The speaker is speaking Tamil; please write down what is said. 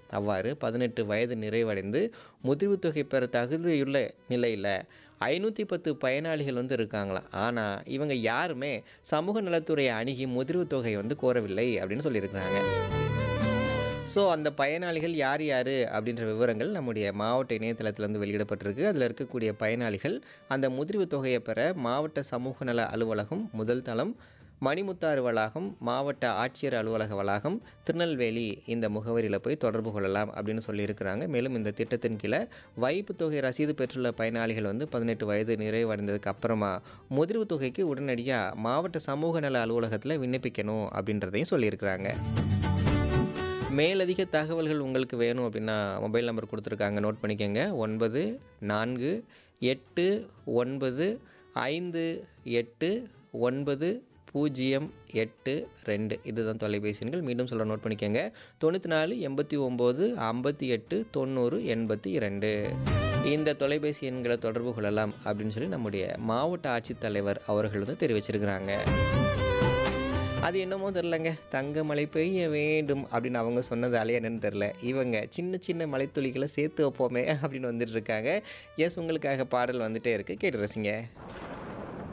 அவ்வாறு பதினெட்டு வயது நிறைவடைந்து முதிர்வு தொகை பெற தகுதியுள்ள நிலையில் ஐநூற்றி பத்து பயனாளிகள் வந்து இருக்காங்களாம் ஆனால் இவங்க யாருமே சமூக நலத்துறையை அணுகி முதிர்வு தொகை வந்து கோரவில்லை அப்படின்னு சொல்லியிருக்கிறாங்க ஸோ அந்த பயனாளிகள் யார் யார் அப்படின்ற விவரங்கள் நம்முடைய மாவட்ட இணையதளத்தில் வந்து வெளியிடப்பட்டிருக்கு அதில் இருக்கக்கூடிய பயனாளிகள் அந்த முதிர்வு தொகையை பெற மாவட்ட சமூக நல அலுவலகம் முதல் தளம் மணிமுத்தாறு வளாகம் மாவட்ட ஆட்சியர் அலுவலக வளாகம் திருநெல்வேலி இந்த முகவரியில் போய் தொடர்பு கொள்ளலாம் அப்படின்னு சொல்லியிருக்கிறாங்க மேலும் இந்த திட்டத்தின் கீழே வைப்பு தொகை ரசீது பெற்றுள்ள பயனாளிகள் வந்து பதினெட்டு வயது நிறைவடைந்ததுக்கு அப்புறமா முதிர்வு தொகைக்கு உடனடியாக மாவட்ட சமூக நல அலுவலகத்தில் விண்ணப்பிக்கணும் அப்படின்றதையும் சொல்லியிருக்கிறாங்க மேலதிக தகவல்கள் உங்களுக்கு வேணும் அப்படின்னா மொபைல் நம்பர் கொடுத்துருக்காங்க நோட் பண்ணிக்கோங்க ஒன்பது நான்கு எட்டு ஒன்பது ஐந்து எட்டு ஒன்பது பூஜ்ஜியம் எட்டு ரெண்டு இதுதான் தொலைபேசி எண்கள் மீண்டும் சொல்ல நோட் பண்ணிக்கோங்க தொண்ணூற்றி நாலு எண்பத்தி ஒம்பது ஐம்பத்தி எட்டு தொண்ணூறு எண்பத்தி இரண்டு இந்த தொலைபேசி எண்களை தொடர்பு கொள்ளலாம் அப்படின்னு சொல்லி நம்முடைய மாவட்ட ஆட்சித்தலைவர் அவர்கள் வந்து தெரிவிச்சிருக்கிறாங்க அது என்னமோ தெரிலங்க தங்க மழை பெய்ய வேண்டும் அப்படின்னு அவங்க சொன்னதாலே என்னன்னு தெரில இவங்க சின்ன சின்ன மலைத்துளிகளை சேர்த்து வைப்போமே அப்படின்னு வந்துட்டு இருக்காங்க எஸ் உங்களுக்காக பாடல் வந்துட்டே இருக்கு கேட்டு ரசிங்க